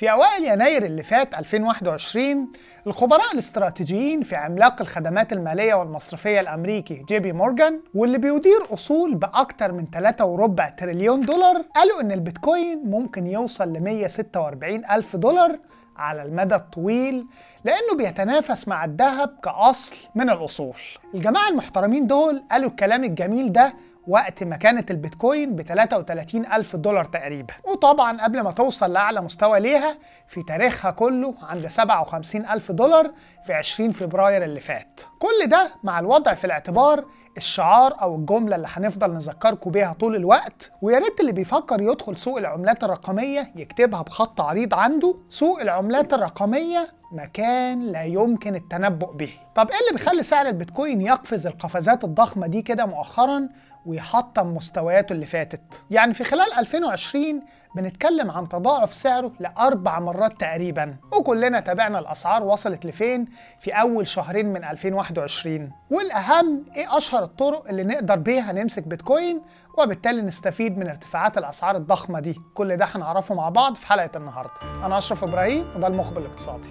في أوائل يناير اللي فات 2021 الخبراء الاستراتيجيين في عملاق الخدمات المالية والمصرفية الأمريكي جي بي مورجان واللي بيدير أصول بأكتر من 3.4 تريليون دولار قالوا إن البيتكوين ممكن يوصل ل 146 ألف دولار على المدى الطويل لأنه بيتنافس مع الذهب كأصل من الأصول الجماعة المحترمين دول قالوا الكلام الجميل ده وقت ما كانت البيتكوين ب 33 ألف دولار تقريبا وطبعا قبل ما توصل لأعلى مستوى ليها في تاريخها كله عند 57 ألف دولار في 20 فبراير اللي فات كل ده مع الوضع في الاعتبار الشعار او الجمله اللي هنفضل نذكركم بيها طول الوقت ويا ريت اللي بيفكر يدخل سوق العملات الرقميه يكتبها بخط عريض عنده سوق العملات الرقميه مكان لا يمكن التنبؤ به طب ايه اللي بيخلي سعر البيتكوين يقفز القفزات الضخمه دي كده مؤخرا ويحطم مستوياته اللي فاتت يعني في خلال 2020 بنتكلم عن تضاعف سعره لأربع مرات تقريبا وكلنا تابعنا الأسعار وصلت لفين في أول شهرين من 2021 والأهم إيه أشهر الطرق اللي نقدر بيها نمسك بيتكوين وبالتالي نستفيد من ارتفاعات الأسعار الضخمة دي كل ده هنعرفه مع بعض في حلقة النهاردة أنا أشرف إبراهيم وده المخبر الاقتصادي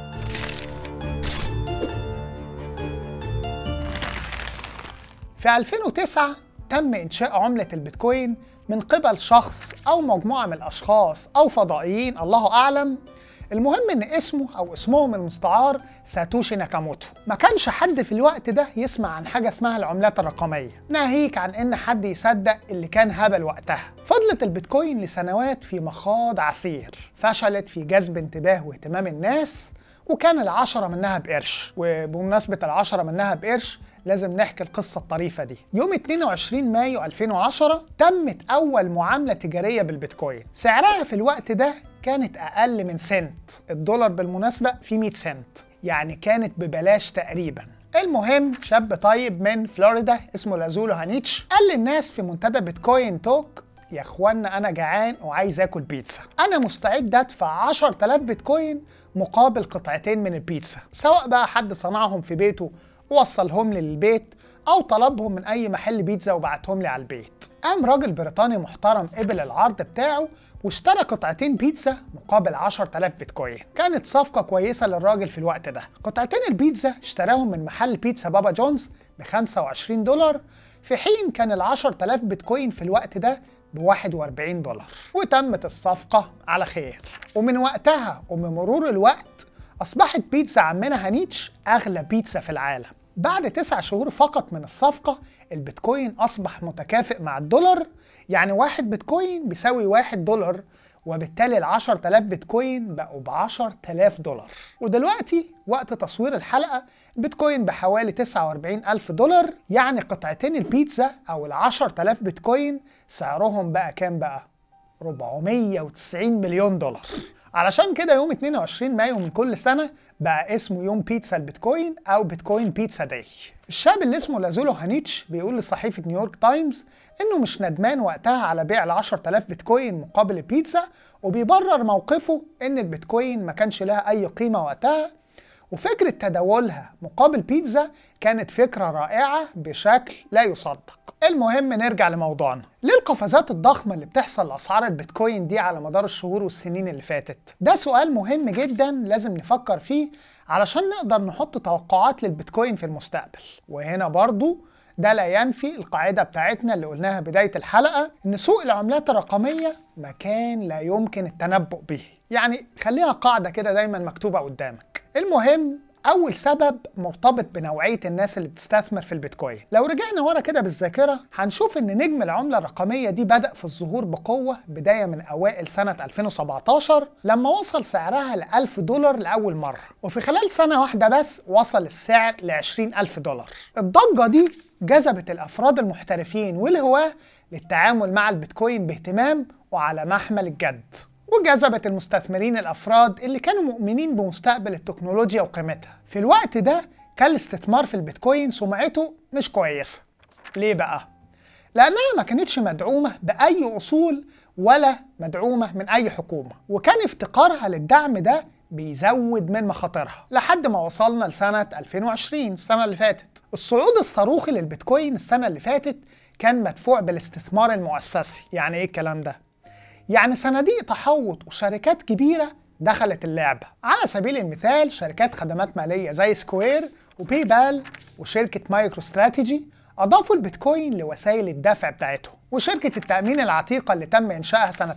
في 2009 تم إنشاء عملة البيتكوين من قبل شخص أو مجموعة من الأشخاص أو فضائيين الله أعلم المهم إن اسمه أو اسمهم المستعار ساتوشي ناكاموتو ما كانش حد في الوقت ده يسمع عن حاجة اسمها العملات الرقمية ناهيك عن إن حد يصدق اللي كان هبل وقتها فضلت البيتكوين لسنوات في مخاض عسير فشلت في جذب انتباه واهتمام الناس وكان العشرة منها بقرش وبمناسبة العشرة منها بقرش لازم نحكي القصة الطريفة دي يوم 22 مايو 2010 تمت أول معاملة تجارية بالبيتكوين سعرها في الوقت ده كانت أقل من سنت الدولار بالمناسبة في 100 سنت يعني كانت ببلاش تقريبا المهم شاب طيب من فلوريدا اسمه لازولو هانيتش قال للناس في منتدى بيتكوين توك يا اخوانا انا جعان وعايز اكل بيتزا انا مستعد ادفع 10000 بيتكوين مقابل قطعتين من البيتزا سواء بقى حد صنعهم في بيته ووصلهم لي للبيت او طلبهم من اي محل بيتزا وبعتهم لي على البيت قام راجل بريطاني محترم قبل العرض بتاعه واشترى قطعتين بيتزا مقابل 10000 بيتكوين كانت صفقة كويسة للراجل في الوقت ده قطعتين البيتزا اشتراهم من محل بيتزا بابا جونز ب 25 دولار في حين كان ال 10000 بيتكوين في الوقت ده ب 41 دولار وتمت الصفقة على خير ومن وقتها ومن مرور الوقت أصبحت بيتزا عمنا هانيتش أغلى بيتزا في العالم بعد تسع شهور فقط من الصفقة البيتكوين أصبح متكافئ مع الدولار يعني واحد بيتكوين بيساوي واحد دولار وبالتالي ال 10000 بيتكوين بقوا ب 10000 دولار ودلوقتي وقت تصوير الحلقة البيتكوين بحوالي 49000 دولار يعني قطعتين البيتزا أو ال 10000 بيتكوين سعرهم بقى كام بقى؟ 490 مليون دولار علشان كده يوم 22 مايو من كل سنة بقى اسمه يوم بيتزا البيتكوين أو بيتكوين بيتزا داي الشاب اللي اسمه لازولو هانيتش بيقول لصحيفة نيويورك تايمز إنه مش ندمان وقتها على بيع ال 10000 بيتكوين مقابل البيتزا وبيبرر موقفه إن البيتكوين ما كانش لها أي قيمة وقتها وفكرة تداولها مقابل بيتزا كانت فكرة رائعة بشكل لا يصدق المهم نرجع لموضوعنا ليه القفزات الضخمة اللي بتحصل لأسعار البيتكوين دي على مدار الشهور والسنين اللي فاتت؟ ده سؤال مهم جدا لازم نفكر فيه علشان نقدر نحط توقعات للبيتكوين في المستقبل وهنا برضو ده لا ينفي القاعدة بتاعتنا اللي قلناها بداية الحلقة إن سوق العملات الرقمية مكان لا يمكن التنبؤ به يعني خليها قاعدة كده دايما مكتوبة قدامك المهم أول سبب مرتبط بنوعية الناس اللي بتستثمر في البيتكوين لو رجعنا ورا كده بالذاكرة هنشوف إن نجم العملة الرقمية دي بدأ في الظهور بقوة بداية من أوائل سنة 2017 لما وصل سعرها ل 1000 دولار لأول مرة وفي خلال سنة واحدة بس وصل السعر ل 20000 دولار الضجة دي جذبت الأفراد المحترفين والهواة للتعامل مع البيتكوين باهتمام وعلى محمل الجد وجذبت المستثمرين الافراد اللي كانوا مؤمنين بمستقبل التكنولوجيا وقيمتها في الوقت ده كان الاستثمار في البيتكوين سمعته مش كويسه ليه بقى لانها ما كانتش مدعومه باي اصول ولا مدعومه من اي حكومه وكان افتقارها للدعم ده بيزود من مخاطرها لحد ما وصلنا لسنه 2020 السنه اللي فاتت الصعود الصاروخي للبيتكوين السنه اللي فاتت كان مدفوع بالاستثمار المؤسسي يعني ايه الكلام ده يعني صناديق تحوط وشركات كبيرة دخلت اللعبة على سبيل المثال شركات خدمات مالية زي سكوير وبي بال وشركة مايكرو استراتيجي أضافوا البيتكوين لوسائل الدفع بتاعتهم وشركة التأمين العتيقة اللي تم إنشائها سنة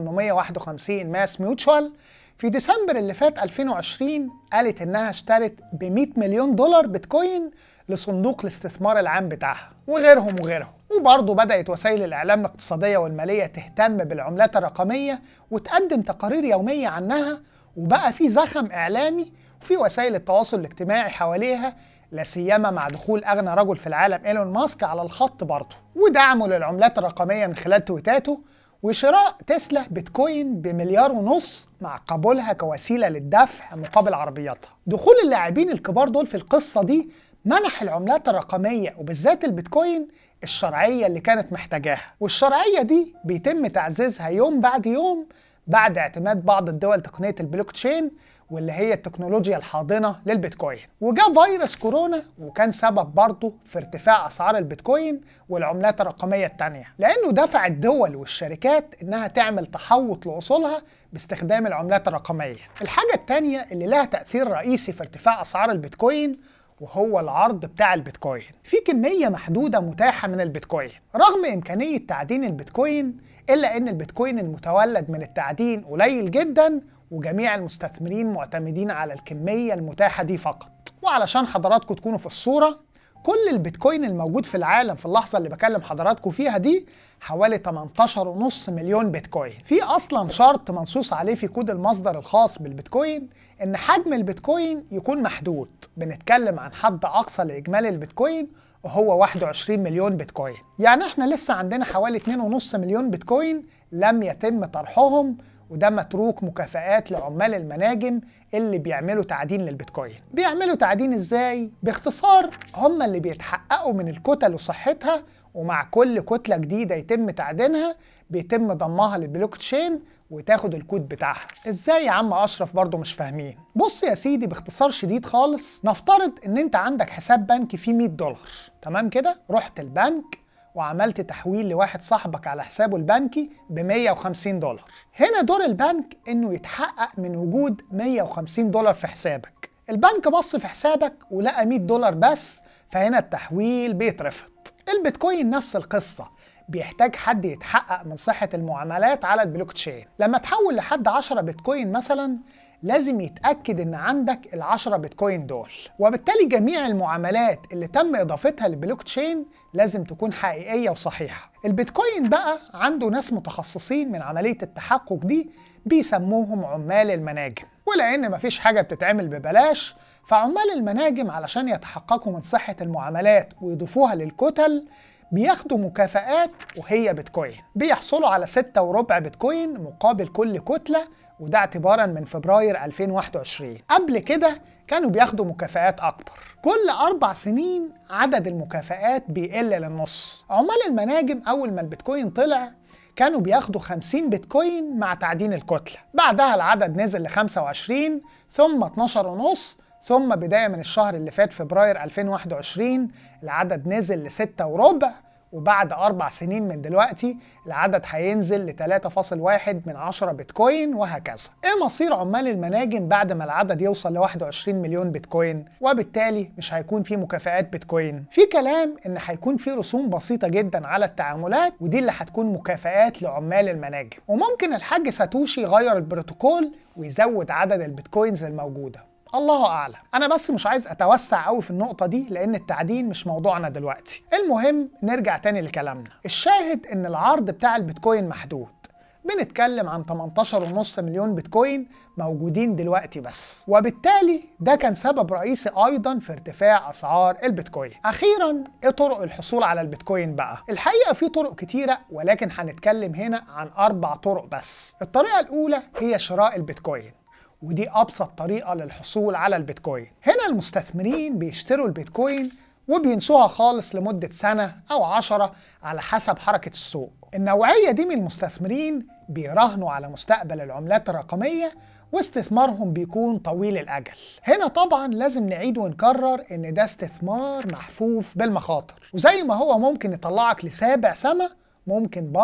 1851 ماس ميوتشوال في ديسمبر اللي فات 2020 قالت إنها اشترت ب 100 مليون دولار بيتكوين لصندوق الاستثمار العام بتاعها وغيرهم وغيرهم وبرضه بدأت وسائل الإعلام الاقتصادية والمالية تهتم بالعملات الرقمية وتقدم تقارير يومية عنها وبقى في زخم إعلامي وفي وسائل التواصل الاجتماعي حواليها لا سيما مع دخول أغنى رجل في العالم إيلون ماسك على الخط برضه ودعمه للعملات الرقمية من خلال تويتاته وشراء تسلا بيتكوين بمليار ونص مع قبولها كوسيلة للدفع مقابل عربياتها دخول اللاعبين الكبار دول في القصة دي منح العملات الرقمية وبالذات البيتكوين الشرعية اللي كانت محتاجاها والشرعية دي بيتم تعزيزها يوم بعد يوم بعد اعتماد بعض الدول تقنية البلوك تشين واللي هي التكنولوجيا الحاضنة للبيتكوين وجاء فيروس كورونا وكان سبب برضه في ارتفاع أسعار البيتكوين والعملات الرقمية التانية لأنه دفع الدول والشركات إنها تعمل تحوط لأصولها باستخدام العملات الرقمية الحاجة التانية اللي لها تأثير رئيسي في ارتفاع أسعار البيتكوين وهو العرض بتاع البيتكوين في كمية محدودة متاحة من البيتكوين رغم إمكانية تعدين البيتكوين إلا أن البيتكوين المتولد من التعدين قليل جدا وجميع المستثمرين معتمدين على الكمية المتاحة دي فقط وعلشان حضراتكم تكونوا في الصورة كل البيتكوين الموجود في العالم في اللحظة اللي بكلم حضراتكم فيها دي حوالي 18.5 مليون بيتكوين في أصلا شرط منصوص عليه في كود المصدر الخاص بالبيتكوين إن حجم البيتكوين يكون محدود بنتكلم عن حد أقصى لإجمالي البيتكوين وهو 21 مليون بيتكوين يعني احنا لسه عندنا حوالي 2.5 مليون بيتكوين لم يتم طرحهم وده متروك مكافآت لعمال المناجم اللي بيعملوا تعدين للبيتكوين بيعملوا تعدين ازاي؟ باختصار هم اللي بيتحققوا من الكتل وصحتها ومع كل كتلة جديدة يتم تعدينها بيتم ضمها للبلوك تشين وتاخد الكود بتاعها ازاي يا عم اشرف برضه مش فاهمين بص يا سيدي باختصار شديد خالص نفترض ان انت عندك حساب بنكي فيه 100 دولار تمام كده رحت البنك وعملت تحويل لواحد صاحبك على حسابه البنكي ب 150 دولار هنا دور البنك انه يتحقق من وجود 150 دولار في حسابك البنك بص في حسابك ولقى 100 دولار بس فهنا التحويل بيترفض البيتكوين نفس القصة بيحتاج حد يتحقق من صحة المعاملات على البلوك تشين لما تحول لحد 10 بيتكوين مثلا لازم يتأكد إن عندك ال 10 بيتكوين دول وبالتالي جميع المعاملات اللي تم إضافتها للبلوك تشين لازم تكون حقيقية وصحيحة البيتكوين بقى عنده ناس متخصصين من عملية التحقق دي بيسموهم عمال المناجم ولأن مفيش حاجة بتتعمل ببلاش فعمال المناجم علشان يتحققوا من صحة المعاملات ويضيفوها للكتل بياخدوا مكافآت وهي بيتكوين بيحصلوا على ستة وربع بيتكوين مقابل كل كتلة وده اعتبارا من فبراير 2021 قبل كده كانوا بياخدوا مكافآت أكبر كل أربع سنين عدد المكافآت بيقل للنص عمال المناجم أول ما البيتكوين طلع كانوا بياخدوا 50 بيتكوين مع تعدين الكتلة بعدها العدد نزل ل 25 ثم 12 ونص ثم بداية من الشهر اللي فات فبراير 2021 العدد نزل لستة وربع وبعد أربع سنين من دلوقتي العدد هينزل ل 3.1 من 10 بيتكوين وهكذا. إيه مصير عمال المناجم بعد ما العدد يوصل ل 21 مليون بيتكوين وبالتالي مش هيكون في مكافآت بيتكوين؟ في كلام إن هيكون في رسوم بسيطة جدا على التعاملات ودي اللي هتكون مكافآت لعمال المناجم. وممكن الحاج ساتوشي يغير البروتوكول ويزود عدد البيتكوينز الموجودة. الله اعلم انا بس مش عايز اتوسع قوي في النقطه دي لان التعدين مش موضوعنا دلوقتي المهم نرجع تاني لكلامنا الشاهد ان العرض بتاع البيتكوين محدود بنتكلم عن 18.5 مليون بيتكوين موجودين دلوقتي بس وبالتالي ده كان سبب رئيسي ايضا في ارتفاع اسعار البيتكوين اخيرا ايه طرق الحصول على البيتكوين بقى الحقيقه في طرق كتيره ولكن هنتكلم هنا عن اربع طرق بس الطريقه الاولى هي شراء البيتكوين ودي أبسط طريقة للحصول على البيتكوين هنا المستثمرين بيشتروا البيتكوين وبينسوها خالص لمدة سنة أو عشرة على حسب حركة السوق النوعية دي من المستثمرين بيراهنوا على مستقبل العملات الرقمية واستثمارهم بيكون طويل الأجل هنا طبعا لازم نعيد ونكرر إن ده استثمار محفوف بالمخاطر وزي ما هو ممكن يطلعك لسابع سما ممكن برضه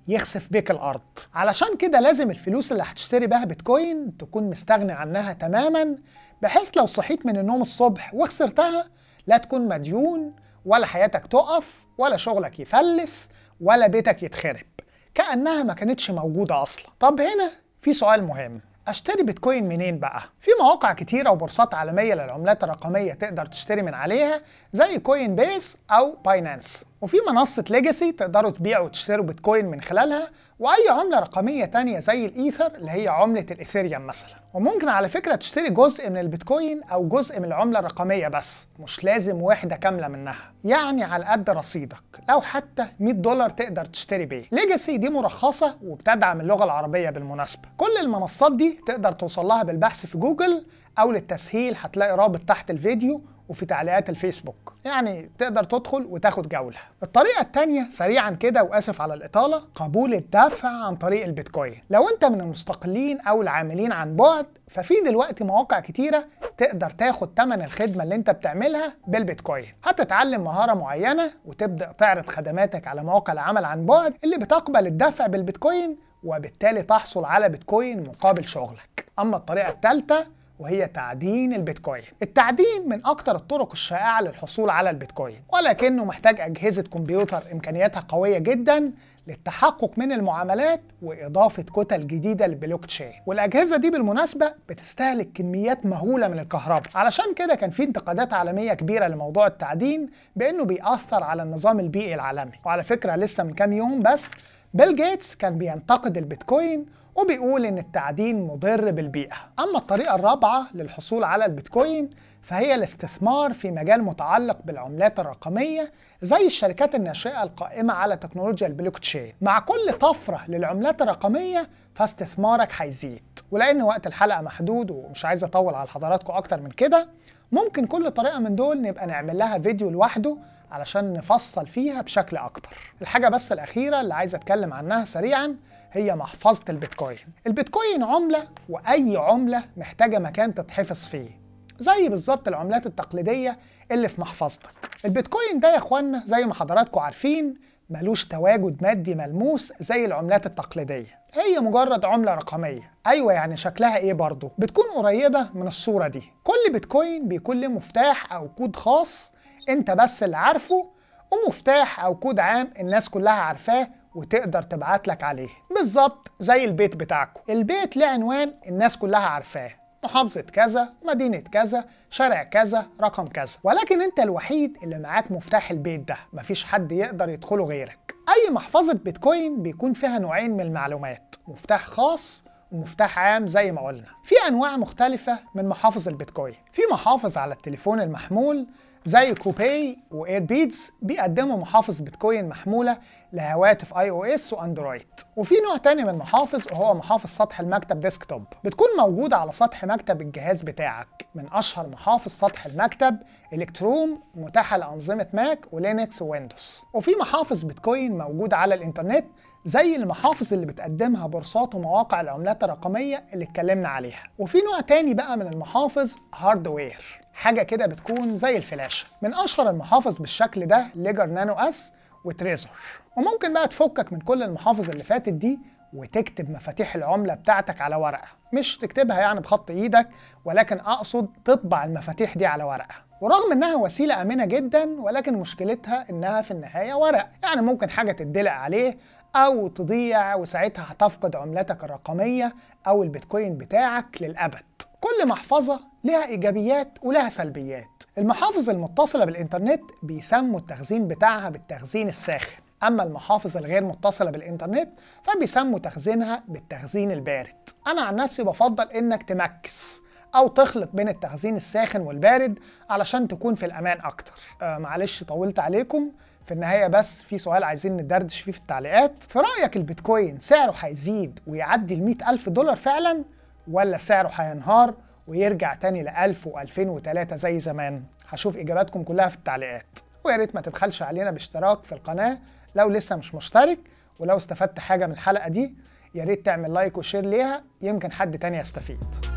يخسف بيك الارض علشان كده لازم الفلوس اللي هتشتري بها بيتكوين تكون مستغني عنها تماما بحيث لو صحيت من النوم الصبح وخسرتها لا تكون مديون ولا حياتك تقف ولا شغلك يفلس ولا بيتك يتخرب كأنها ما كانتش موجودة أصلا طب هنا في سؤال مهم اشتري بيتكوين منين بقى؟ في مواقع كتيرة وبورصات عالمية للعملات الرقمية تقدر تشتري من عليها زي كوين بيس أو باينانس وفي منصة ليجاسي تقدروا تبيعوا وتشتروا بيتكوين من خلالها وأي عملة رقمية تانية زي الإيثر اللي هي عملة الإيثيريوم مثلا وممكن على فكرة تشتري جزء من البيتكوين أو جزء من العملة الرقمية بس مش لازم وحدة كاملة منها يعني على قد رصيدك لو حتى 100 دولار تقدر تشتري بيه ليجاسي دي مرخصة وبتدعم اللغة العربية بالمناسبة كل المنصات دي تقدر توصل لها بالبحث في جوجل أو للتسهيل هتلاقي رابط تحت الفيديو وفي تعليقات الفيسبوك يعني تقدر تدخل وتاخد جولة الطريقة التانية سريعا كده واسف على الإطالة قبول الدفع عن طريق البيتكوين لو انت من المستقلين او العاملين عن بعد ففي دلوقتي مواقع كتيرة تقدر تاخد تمن الخدمة اللي انت بتعملها بالبيتكوين هتتعلم مهارة معينة وتبدأ تعرض خدماتك على مواقع العمل عن بعد اللي بتقبل الدفع بالبيتكوين وبالتالي تحصل على بيتكوين مقابل شغلك اما الطريقة الثالثة وهي تعدين البيتكوين التعدين من أكتر الطرق الشائعة للحصول على البيتكوين ولكنه محتاج أجهزة كمبيوتر إمكانياتها قوية جدا للتحقق من المعاملات وإضافة كتل جديدة للبلوك تشين والأجهزة دي بالمناسبة بتستهلك كميات مهولة من الكهرباء علشان كده كان في انتقادات عالمية كبيرة لموضوع التعدين بأنه بيأثر على النظام البيئي العالمي وعلى فكرة لسه من كام يوم بس بيل جيتس كان بينتقد البيتكوين وبيقول ان التعدين مضر بالبيئه اما الطريقه الرابعه للحصول على البيتكوين فهي الاستثمار في مجال متعلق بالعملات الرقميه زي الشركات الناشئه القائمه على تكنولوجيا البلوك تشين مع كل طفره للعملات الرقميه فاستثمارك هيزيد ولان وقت الحلقه محدود ومش عايز اطول على حضراتكم اكتر من كده ممكن كل طريقه من دول نبقى نعمل لها فيديو لوحده علشان نفصل فيها بشكل اكبر الحاجه بس الاخيره اللي عايز اتكلم عنها سريعا هي محفظة البيتكوين البيتكوين عملة وأي عملة محتاجة مكان تتحفظ فيه زي بالظبط العملات التقليدية اللي في محفظتك البيتكوين ده يا اخوانا زي ما حضراتكم عارفين ملوش تواجد مادي ملموس زي العملات التقليدية هي مجرد عملة رقمية أيوة يعني شكلها إيه برضه بتكون قريبة من الصورة دي كل بيتكوين بيكون له مفتاح أو كود خاص أنت بس اللي عارفه ومفتاح أو كود عام الناس كلها عارفاه وتقدر تبعت لك عليه بالظبط زي البيت بتاعكم البيت له عنوان الناس كلها عارفاه محافظة كذا مدينة كذا شارع كذا رقم كذا ولكن انت الوحيد اللي معاك مفتاح البيت ده مفيش حد يقدر يدخله غيرك اي محفظة بيتكوين بيكون فيها نوعين من المعلومات مفتاح خاص ومفتاح عام زي ما قلنا في انواع مختلفة من محافظ البيتكوين في محافظ على التليفون المحمول زي كوباي واير بيدز بيقدموا محافظ بيتكوين محمولة لهواتف اي او اس واندرويد وفي نوع تاني من المحافظ وهو محافظ سطح المكتب ديسكتوب بتكون موجودة على سطح مكتب الجهاز بتاعك من اشهر محافظ سطح المكتب الكتروم متاحة لأنظمة ماك ولينكس وويندوز وفي محافظ بيتكوين موجودة على الانترنت زي المحافظ اللي بتقدمها بورصات ومواقع العملات الرقمية اللي اتكلمنا عليها وفي نوع تاني بقى من المحافظ هاردوير حاجة كده بتكون زي الفلاشة من أشهر المحافظ بالشكل ده ليجر نانو اس وتريزور وممكن بقى تفكك من كل المحافظ اللي فاتت دي وتكتب مفاتيح العملة بتاعتك على ورقة مش تكتبها يعني بخط ايدك ولكن اقصد تطبع المفاتيح دي على ورقة ورغم انها وسيلة امنة جدا ولكن مشكلتها انها في النهاية ورق يعني ممكن حاجة تدلق عليه او تضيع وساعتها هتفقد عملتك الرقمية او البيتكوين بتاعك للابد كل محفظة لها إيجابيات ولها سلبيات المحافظ المتصلة بالإنترنت بيسموا التخزين بتاعها بالتخزين الساخن أما المحافظ الغير متصلة بالإنترنت فبيسموا تخزينها بالتخزين البارد أنا عن نفسي بفضل إنك تمكس أو تخلط بين التخزين الساخن والبارد علشان تكون في الأمان أكتر آه معلش طولت عليكم في النهاية بس في سؤال عايزين ندردش فيه في التعليقات في رأيك البيتكوين سعره هيزيد ويعدي ال ألف دولار فعلا ولا سعره هينهار ويرجع تاني ل 1000 و2003 زي زمان هشوف اجاباتكم كلها في التعليقات ويا ريت ما تبخلش علينا باشتراك في القناه لو لسه مش مشترك ولو استفدت حاجه من الحلقه دي يا ريت تعمل لايك وشير ليها يمكن حد تاني يستفيد